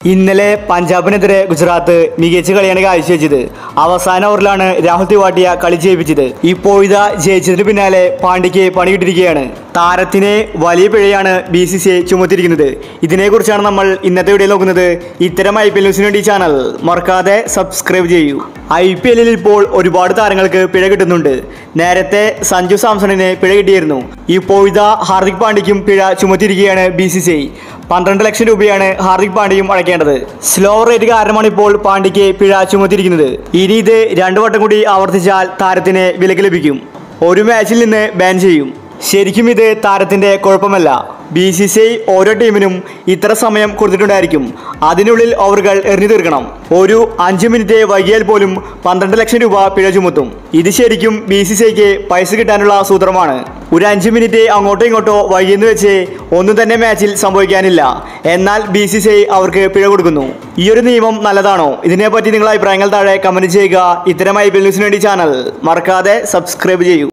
ഇന്നലെ പഞ്ചാബിനെതിരെ ഗുജറാത്ത് മികച്ച കളിയാണ് കാഴ്ചവെച്ചത് അവസാന ഓവറിലാണ് രാഹുൽ തിവാട്ടിയ കളി ജയിപ്പിച്ചത് ഇപ്പോഴിതാ ജയിച്ചതിന് പിന്നാലെ പാണ്ഡ്യയ്ക്ക് പണികിട്ടിരിക്കുകയാണ് താരത്തിന് വലിയ പിഴയാണ് ബി സി സി ഐ ചുമത്തിയിരിക്കുന്നത് ഇതിനെക്കുറിച്ചാണ് നമ്മൾ ഇന്നത്തെ വീഡിയോ നോക്കുന്നത് ഇത്തരം ഐ പി എൽ ന്യൂസിന് വേണ്ടി ചാനൽ മറക്കാതെ സബ്സ്ക്രൈബ് ചെയ്യൂ ഐ പി എല്ലിൽ ഇപ്പോൾ ഒരുപാട് താരങ്ങൾക്ക് പിഴ കിട്ടുന്നുണ്ട് നേരത്തെ സഞ്ജു സാംസണിന് പിഴ കിട്ടിയിരുന്നു ഇപ്പോഴിതാ ഹാർദിക് പാണ്ഡ്യയ്ക്കും പിഴ ചുമത്തിയിരിക്കുകയാണ് ബി സി സി ഐ പന്ത്രണ്ട് ലക്ഷം രൂപയാണ് ഹാർദിക് പാണ്ഡ്യയും അടയ്ക്കേണ്ടത് സ്ലോ റേറ്റ് കാരണമാണ് ഇപ്പോൾ പാണ്ഡ്യയ്ക്ക് പിഴ ചുമത്തിയിരിക്കുന്നത് ഇനി ഇത് രണ്ടു വട്ടം കൂടി ആവർത്തിച്ചാൽ താരത്തിന് വിലക്ക് ലഭിക്കും ഒരു മാച്ചിൽ നിന്ന് ബാൻ ചെയ്യും ശരിക്കും ഇത് താരത്തിന്റെ കുഴപ്പമല്ല ബി സി സി ഐ ഓരോ ടീമിനും ഇത്ര സമയം കൊടുത്തിട്ടുണ്ടായിരിക്കും അതിനുള്ളിൽ ഓവറുകൾ എറിഞ്ഞു തീർക്കണം ഒരു അഞ്ച് മിനിറ്റ് വൈകിയാൽ പോലും പന്ത്രണ്ട് ലക്ഷം രൂപ പിഴ ചുമത്തും ഇത് ശരിക്കും ബി സി സി ഐക്ക് പൈസ കിട്ടാനുള്ള സൂത്രമാണ് ഒരു അഞ്ച് മിനിറ്റ് അങ്ങോട്ടോ ഇങ്ങോട്ടോ വൈകിയെന്ന് വെച്ച് ഒന്നും തന്നെ മാച്ചിൽ സംഭവിക്കാനില്ല എന്നാൽ ബി സി സി ഐ അവർക്ക് പിഴ കൊടുക്കുന്നു ഈ ഒരു നിയമം നല്ലതാണോ ഇതിനെപ്പറ്റി നിങ്ങളുടെ അഭിപ്രായങ്ങൾ താഴെ കമന്റ് ചെയ്യുക ഇത്തരം ഐ പി എൽ ന്യൂസിന് വേണ്ടി ചാനൽ മറക്കാതെ സബ്സ്ക്രൈബ് ചെയ്യൂ